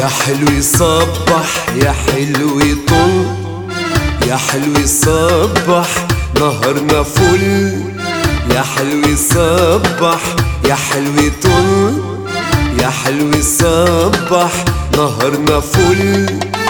يا حلو يصبح يا حلو يطل يا حلو يصبح نهرنا فل يا حلو يصبح يا حلو يطل يا حلو يصبح نهرنا فل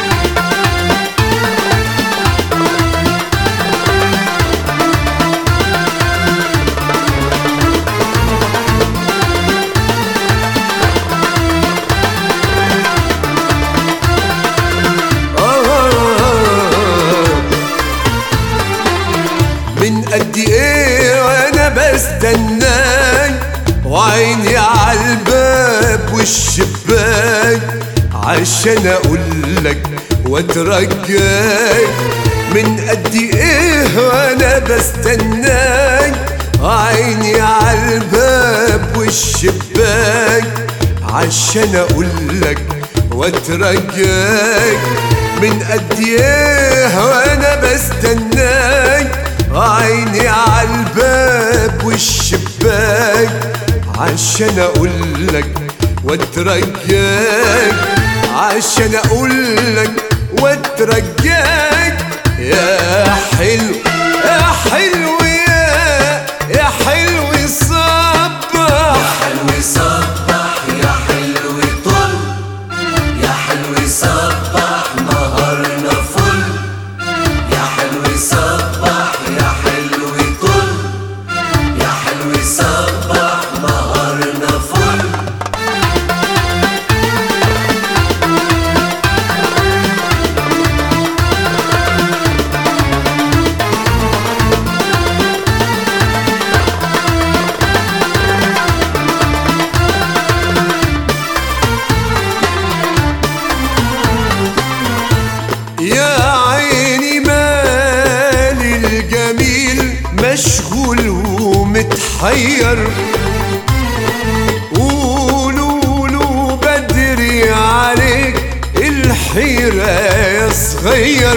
من قد ايه وانا بستناك وعيني عالباب والشباك عشان اقولك واترجاك من قد ايه وانا بستناك عيني عالباب والشباك عشان اقولك واترجاك من قد ايه وانا بستناك عيني عالباب والشباك عشان اقولك واترجاك عشان اقولك واترجاك يا حلو يا حلو يا يا حلو صبح حلو يصبح يا حلو يطل يا حلو يصبح نهارنا فل يا حلو يصبح يا حلو يطل يا حلو يصبح نهارنا فل يا عيني مالي الجميل مشغول ومتحير قولوا له بدري عليك الحيرة يا صغير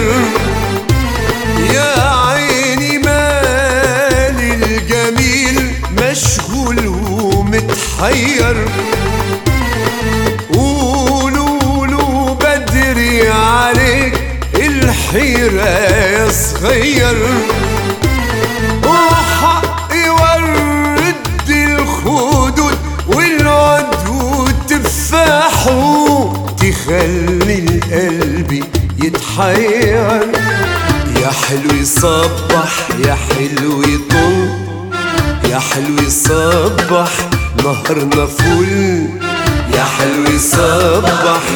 يا عيني مالي الجميل مشغول ومتحير قولوا له بدري عليك الحيرة يا صغير وحقي ورد الخدود والعود وتفاحه تخلي القلب يتحير يا حلو يصبح يا حلو يطل يا حلو يصبح نهرنا فل يا حلو يصبح